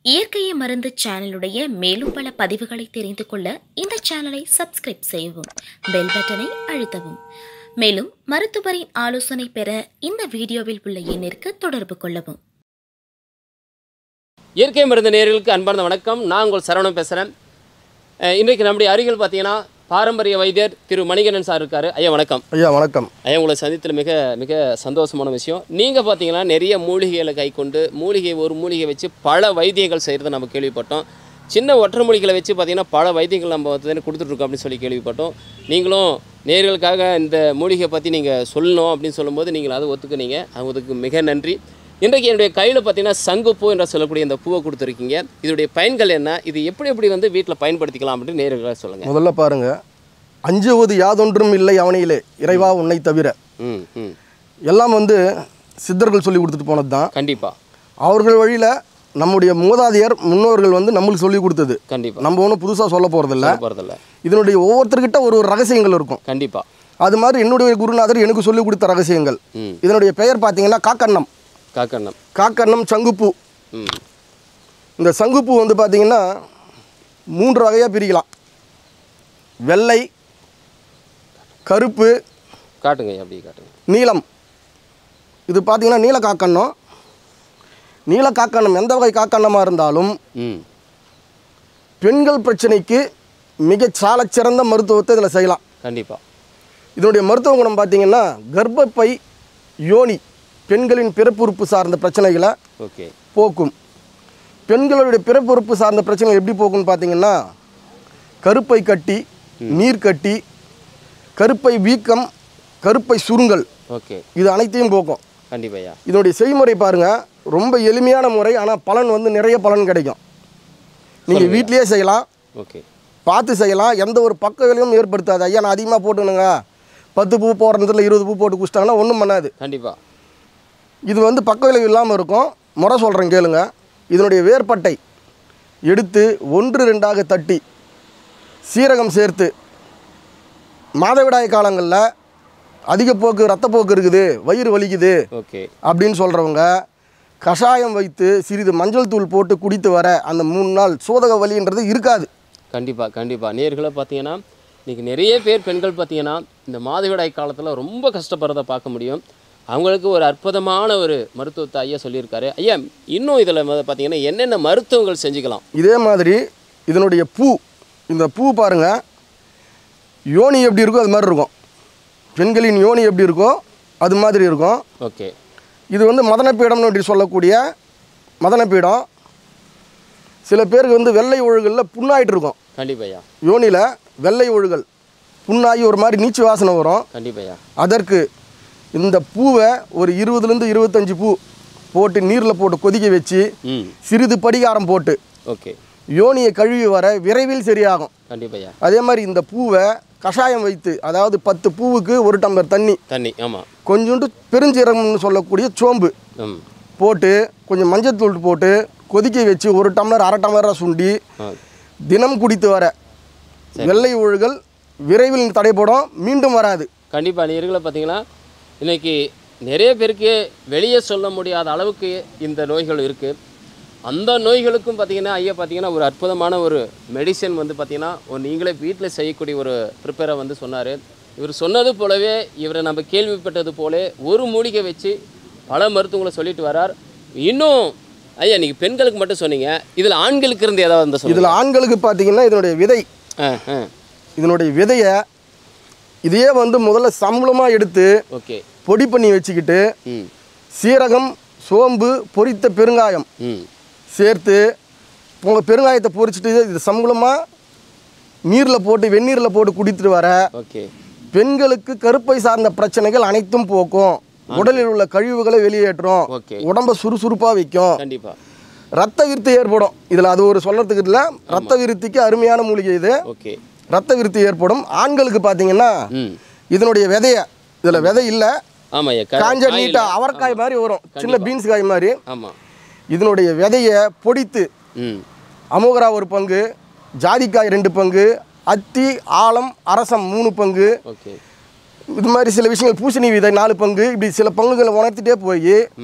இயற்கையை மருந்து சேனலுடைய மேலும் பல பதிவுகளை தெரிந்து கொள்ள இந்த சேனலை சப்ஸ்கிரைப் செய்யவும் பெல் பட்டனை அழுத்தவும் மேலும் மருத்துவரின் ஆலோசனை பெற இந்த வீடியோவில் உள்ள எண்ணிற்கு தொடர்பு கொள்ளவும் இயற்கை மருந்து நேயர்களுக்கு அன்பார்ந்த வணக்கம் நான் உங்கள் சரவணன் பேசுகிறேன் இன்றைக்கு நம்முடைய அருகில் பார்த்தீங்கன்னா பாரம்பரிய வைத்தியர் திரு மணிகண்டன் சார் இருக்கார் ஐயா வணக்கம் ஐயா வணக்கம் ஐயா உங்களை சந்தித்தில் மிக மிக சந்தோஷமான விஷயம் நீங்கள் பார்த்தீங்கன்னா நிறைய மூலிகைகளை கை கொண்டு மூலிகை ஒரு மூலிகை வச்சு பல வைத்தியங்கள் செய்கிறத நம்ம கேள்விப்பட்டோம் சின்ன ஒற்றை மூலிகளை வச்சு பார்த்தீங்கன்னா பல வைத்தியங்கள் நம்ம வந்து கொடுத்துட்ருக்கோம் அப்படின்னு சொல்லி கேள்விப்பட்டோம் நீங்களும் நேர்களுக்காக இந்த மூலிகை பற்றி நீங்கள் சொல்லணும் அப்படின்னு சொல்லும்போது நீங்கள் அதை ஒத்துக்குனீங்க அதுக்கு மிக நன்றி இன்றைக்கு என்னுடைய கையில் பார்த்தீங்கன்னா சங்குப்பூ என்று சொல்லக்கூடிய இந்த பூவை கொடுத்துருக்கீங்க இதோடைய பயன்கள் என்ன இது எப்படி எப்படி வந்து வீட்டில் பயன்படுத்திக்கலாம் அப்படின்னு நேர்களாக சொல்லுங்கள் முதல்ல பாருங்க அஞ்சுவது யாதொன்றும் இல்லை அவனியிலே இறைவா உன்னை தவிர ம் ம் எல்லாம் வந்து சித்தர்கள் சொல்லி கொடுத்துட்டு போனது தான் கண்டிப்பாக அவர்கள் வழியில் நம்முடைய மூதாதையர் முன்னோர்கள் வந்து நம்மளுக்கு சொல்லி கொடுத்தது கண்டிப்பாக நம்ம ஒன்றும் புதுசாக சொல்ல போகிறதில்ல போகிறதில்ல இதனுடைய ஒவ்வொருத்தர்கிட்ட ஒரு ஒரு ரகசியங்கள் இருக்கும் கண்டிப்பாக அது மாதிரி என்னுடைய குருநாதர் எனக்கு சொல்லி கொடுத்த ரகசியங்கள் ம் இதனுடைய பெயர் பார்த்தீங்கன்னா காக்கண்ணம் காக்கண்ணம் காக்கண்ணம் சங்குப்பூ ம் இந்த சங்குப்பூ வந்து பார்த்தீங்கன்னா மூன்று வகையாக பிரிக்கலாம் வெள்ளை கருப்பு காட்டுங்க ஐயா, அப்படியே காட்டுங்க நீலம் இது பார்த்தீங்கன்னா நீல காக்கண்ணம் நீல காக்கண்ணம் எந்த வகை காக்கண்ணமாக இருந்தாலும் ம் பெண்கள் பிரச்சனைக்கு மிக சாலச்சிறந்த மருத்துவத்தை இதில் செய்யலாம் கண்டிப்பாக இதனுடைய மருத்துவ குணம் பார்த்தீங்கன்னா கர்ப்பப்பை யோனி பெண்களின் பிறப்புறுப்பு சார்ந்த பிரச்சனைகளை ஓகே போக்கும் பெண்களுடைய பிறப்புறுப்பு சார்ந்த பிரச்சனைகள் எப்படி போக்கும்னு பார்த்தீங்கன்னா கருப்பை கட்டி நீர் கட்டி கருப்பை வீக்கம் கருப்பை சுருங்கல் ஓகே இது அனைத்தையும் போக்கும் கண்டிப்பா ஐயா இதனுடைய செய்முறை பாருங்கள் ரொம்ப எளிமையான முறை ஆனால் பலன் வந்து நிறைய பலன் கிடைக்கும் நீங்கள் வீட்டிலேயே செய்யலாம் ஓகே பார்த்து செய்யலாம் எந்த ஒரு பக்க விளைவும் ஏற்படுத்தாது ஐயா நான் அதிகமாக போட்டுனுங்க பத்து பூ போடுறதுல இருபது பூ போட்டு குடிச்சிட்டாங்கன்னா ஒன்றும் பண்ணாது கண்டிப்பாக இது வந்து பக்க விளைவு இல்லாமல் இருக்கும் முறை சொல்கிறேன் கேளுங்க இதனுடைய வேர்பட்டை எடுத்து ஒன்று ரெண்டாக தட்டி சீரகம் சேர்த்து மாதவிடாய் காலங்களில் அதிக போக்கு ரத்தப்போக்கு இருக்குது வயிறு வலிக்குது ஓகே அப்படின்னு சொல்கிறவங்க கஷாயம் வைத்து சிறிது மஞ்சள் தூள் போட்டு குடித்து வர அந்த மூணு நாள் சோதக வலின்றது இருக்காது கண்டிப்பாக கண்டிப்பாக நேர்களை பார்த்தீங்கன்னா இன்றைக்கி நிறைய பேர் பெண்கள் பார்த்தீங்கன்னா இந்த மாதவிடாய் காலத்தில் ரொம்ப கஷ்டப்படுறத பார்க்க முடியும் அவங்களுக்கு ஒரு அற்புதமான ஒரு மருத்துவத்தை ஐயா சொல்லியிருக்காரு ஐயா இன்னும் இதில் பார்த்தீங்கன்னா என்னென்ன மருத்துவங்கள் செஞ்சுக்கலாம் இதே மாதிரி இதனுடைய பூ இந்த பூ பாருங்க யோனி எப்படி இருக்கோ அது மாதிரி இருக்கும் பெண்களின் யோனி எப்படி இருக்கோ அது மாதிரி இருக்கும் ஓகே இது வந்து மதனப்பீடம்னு அப்படி சொல்லக்கூடிய மதனப்பீடம் சில பேருக்கு வந்து வெள்ளை ஒழுகலில் புண்ணாயிட்டு இருக்கும் கண்டிப்பாக ஐயா யோனியில் வெள்ளை ஒழுகல் புண்ணாகி ஒரு மாதிரி நீச்சு வாசனை வரும் கண்டிப்பாக ஐயா அதற்கு இந்த பூவை ஒரு இருபதுலேருந்து இருபத்தஞ்சி பூ போட்டு நீரில் போட்டு கொதிக்க வச்சு ம் சிறிது படிகாரம் போட்டு ஓகே யோனியை கழுவி வர விரைவில் சரியாகும் கண்டிப்பாக ஐயா அதே மாதிரி இந்த பூவை கஷாயம் வைத்து அதாவது பத்து பூவுக்கு ஒரு டம்ளர் தண்ணி தண்ணி ஆமாம் கொஞ்சோண்டு பெருஞ்சீரகம்னு சொல்லக்கூடிய சோம்பு ம் போட்டு கொஞ்சம் மஞ்சத்தூள் போட்டு கொதிக்க வச்சு ஒரு டம்ளர் அரை டம்ளராக சுண்டி ஆ தினம் குடித்து வர வெள்ளை ஒழுகல் விரைவில் தடைப்படும் மீண்டும் வராது கண்டிப்பாக நேர்களை பார்த்தீங்கன்னா இன்னைக்கு நிறைய பேருக்கு வெளியே சொல்ல முடியாத அளவுக்கு இந்த நோய்கள் இருக்குது அந்த நோய்களுக்கும் பார்த்தீங்கன்னா ஐயா பார்த்தீங்கன்னா ஒரு அற்புதமான ஒரு மெடிசன் வந்து பார்த்தீங்கன்னா ஒரு நீங்களே வீட்டில் செய்யக்கூடிய ஒரு ப்ரிப்பேரை வந்து சொன்னார் இவர் சொன்னது போலவே இவரை நம்ம கேள்விப்பட்டது போல ஒரு மூலிகை வச்சு பல மருத்துவங்களை சொல்லிட்டு வரார் இன்னும் ஐயா நீங்கள் பெண்களுக்கு மட்டும் சொன்னீங்க இதில் ஆண்களுக்கு இருந்து ஏதாவது இருந்தால் சொல்லுங்கள் இதில் ஆண்களுக்கு பார்த்தீங்கன்னா இதனுடைய விதை ஆ ஆ இதனுடைய விதையை இதையே வந்து முதல்ல சம்பளமாக எடுத்து ஓகே பொடி பண்ணி வச்சுக்கிட்டு ம் சீரகம் சோம்பு பொரித்த பெருங்காயம் ம் சேர்த்து உங்கள் பெருங்காயத்தை பொரிச்சிட்டு இது சம்பளமாக நீரில் போட்டு வெந்நீரில் போட்டு குடித்துட்டு வர ஓகே பெண்களுக்கு கருப்பை சார்ந்த பிரச்சனைகள் அனைத்தும் போக்கும் உடலில் உள்ள கழிவுகளை வெளியேற்றும் ஓகே உடம்ப சுறுசுறுப்பாக வைக்கும் கண்டிப்பாக ரத்த விருத்தி ஏற்படும் இதில் அது ஒரு சொல்கிறதுக்கு இல்லை ரத்த விருத்திக்கு அருமையான மூலிகை இது ஓகே ரத்த விருத்தி ஏற்படும் ஆண்களுக்கு பார்த்தீங்கன்னா ம் இதனுடைய விதைய இதில் விதை இல்லை ஆமாம் ஐயா க- காஞ்ச காயில- நீட்டா அவரைக்காய் மாதிரி வரும் சின்ன பீன்ஸ் காய் மாதிரி ஆமாம் இதனுடைய விதையை பொடித்து ம் அமோகரா ஒரு பங்கு ஜாதிக்காய் ரெண்டு பங்கு அத்தி ஆலம் அரசம் மூணு பங்கு ஓகே இது மாதிரி சில விஷயங்கள் பூசணி விதை நாலு பங்கு இப்படி சில பங்குகளை உணர்த்திட்டே போய் ம்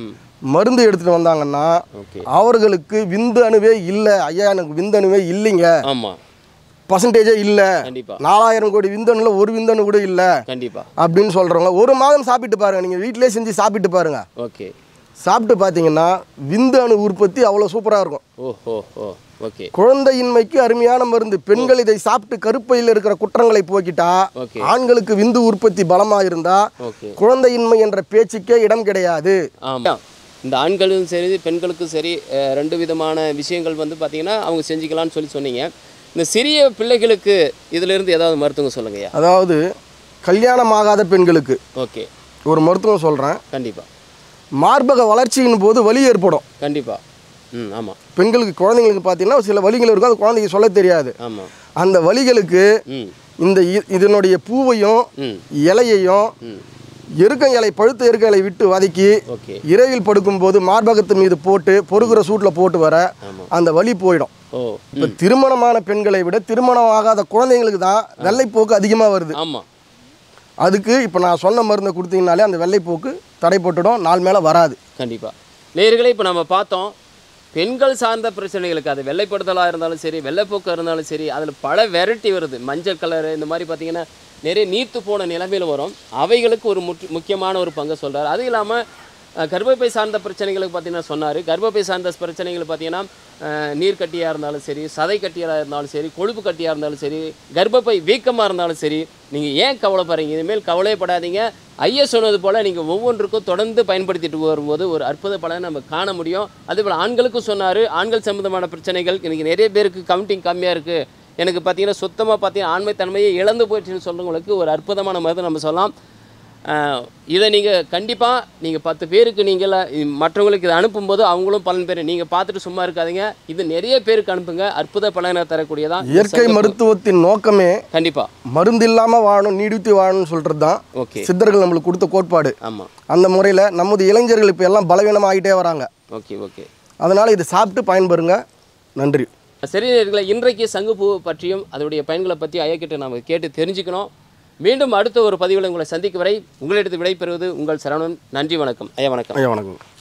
மருந்து எடுத்துகிட்டு வந்தாங்கன்னா ஓகே அவர்களுக்கு விந்து அணுவே இல்லை ஐயா எனக்கு விந்து அணுவே இல்லைங்க ஆமாம் பர்சன்டேஜே இல்லை கண்டிப்பா நாலாயிரம் கோடி விந்தணுல ஒரு விந்தணு கூட இல்லை கண்டிப்பா அப்படின்னு சொல்கிறவங்க ஒரு மாதம் சாப்பிட்டு பாருங்கள் நீங்கள் வீட்டிலே செஞ்சு சாப்பிட்டு பாருங்கள் ஓகே சாப்பிட்டு பார்த்தீங்கன்னா விந்து அணு உற்பத்தி அவ்வளோ சூப்பராக இருக்கும் ஓ ஓ ஓ ஓகே குழந்தையின்மைக்கு அருமையான மருந்து பெண்கள் இதை சாப்பிட்டு கருப்பையில் இருக்கிற குற்றங்களை போக்கிட்டா ஓகே ஆண்களுக்கு விந்து உற்பத்தி பலமாக இருந்தா ஓகே குழந்தையின்மை என்ற பேச்சுக்கே இடம் கிடையாது ஆமாம் இந்த ஆண்களும் சரி பெண்களுக்கும் சரி அஹ், ரெண்டு விதமான விஷயங்கள் வந்து பார்த்தீங்கன்னா அவங்க செஞ்சுக்கலாம்னு சொல்லி சொன்னீங்க இந்த சிறிய பிள்ளைகளுக்கு இதிலிருந்து ஏதாவது மருத்துவம் சொல்லுங்கய்யா அதாவது கல்யாணமாகாத பெண்களுக்கு ஓகே ஒரு மருத்துவம் சொல்கிறேன் கண்டிப்பாக மார்பக வளர்ச்சியின் போது வலி ஏற்படும் கண்டிப்பாக ம் ஆமாம் பெண்களுக்கு குழந்தைங்களுக்கு பார்த்தீங்கன்னா சில வலிகள் இருக்கும் அது குழந்தைக்கு சொல்ல தெரியாது ஆமாம் அந்த வலிகளுக்கு ம் இந்த இ- இதனுடைய பூவையும் ம் இலையையும் ம் எருக்கம் இலை பழுத்த எருக்க இலை விட்டு வதக்கி ஓகே இரவில் படுக்கும்போது மார்பகத்து மீது போட்டு பொறுகிற சூட்டில் போட்டு வர ஆமாம் அந்த வலி போயிடும் ஓ இப்போ திருமணமான பெண்களை விட திருமணம் ஆகாத குழந்தைங்களுக்கு தான் வெள்ளைப்போக்கு அதிகமாக வருது ஆமாம் அதுக்கு இப்போ நான் சொன்ன மருந்தை கொடுத்தீங்கனாலே அந்த வெள்ளைப்போக்கு தடைப்பட்டுடும் நாள் மேலே வராது கண்டிப்பாக நேயர்களே இப்போ நம்ம பார்த்தோம் பெண்கள் சார்ந்த பிரச்சனைகளுக்கு அது வெள்ளைப்படுதலாக இருந்தாலும் சரி வெள்ளைப்போக்கு இருந்தாலும் சரி அதில் பல வெரைட்டி வருது மஞ்சள் கலரு இந்த மாதிரி பார்த்தீங்கன்னா நிறைய நீர்த்து போன நிலைமையில் வரும் அவைகளுக்கு ஒரு முக்கிய முக்கியமான ஒரு பங்கு சொல்கிறார் அது இல்லாமல் கர்ப்பப்பை சார்ந்த பிரச்சனைகளுக்கு பார்த்தீங்கன்னா சொன்னார் கர்ப்பப்பை சார்ந்த பிரச்சனைகள் பார்த்தீங்கன்னா அஹ், நீர் கட்டியாக இருந்தாலும் சரி சதை கட்டியாக இருந்தாலும் சரி கொழுப்பு கட்டியாக இருந்தாலும் சரி கர்ப்பப்பை வீக்கமாக இருந்தாலும் சரி நீங்கள் ஏன் கவலைப்படுறீங்க இனிமேல் கவலைப்படாதீங்க ஐயா சொன்னது போல் நீங்கள் ஒவ்வொன்றுக்கும் தொடர்ந்து பயன்படுத்திட்டு வரும்போது ஒரு அற்புத பலனை நம்ம காண முடியும் அதேபோல் ஆண்களுக்கும் சொன்னார் ஆண்கள் சம்மந்தமான பிரச்சனைகள் இன்றைக்கி நிறைய பேருக்கு கவுண்டிங் கம்மியாக இருக்குது எனக்கு பார்த்தீங்கன்னா சுத்தமாக பார்த்தீங்கன்னா ஆண்மைத்தன்மையை இழந்து போயிடுச்சுன்னு சொல்கிறவங்களுக்கு ஒரு அற்புதமான மருந்து நம்ம சொல்லலாம் ஆஹ் இதை நீங்கள் கண்டிப்பாக நீங்கள் பத்து பேருக்கு நீங்கள் மற்றவங்களுக்கு இதை அனுப்பும்போது அவங்களும் பலன் பெறும் நீங்கள் பார்த்துட்டு சும்மா இருக்காதீங்க இது நிறைய பேருக்கு அனுப்புங்க அற்புத பலனை தரக்கூடியதான் இயற்கை மருத்துவத்தின் நோக்கமே கண்டிப்பாக மருந்து இல்லாமல் வாழணும் நீடித்து வாழணும்னு சொல்கிறது தான் ஓகே சித்தர்கள் நம்மளுக்கு கொடுத்த கோட்பாடு ஆமாம் அந்த முறையில் நமது இளைஞர்கள் இப்போ எல்லாம் பலவீனமாகிட்டே வராங்க ஓகே ஓகே அதனால் இதை சாப்பிட்டு பயன்பெறுங்க நன்றி சரி நேயர்களே, இன்றைக்கு சங்குப்பூ பற்றியும் அதனுடைய பயன்களை பற்றி ஐயக்கிட்ட நாம் கேட்டு தெரிஞ்சுக்கணும் மீண்டும் அடுத்த ஒரு பதிவில் உங்களை சந்திக்கும் வரை உங்களிடத்து விடைபெறுவது உங்கள் சரவணன் நன்றி வணக்கம் ஐயா வணக்கம் ஐயா வணக்கம்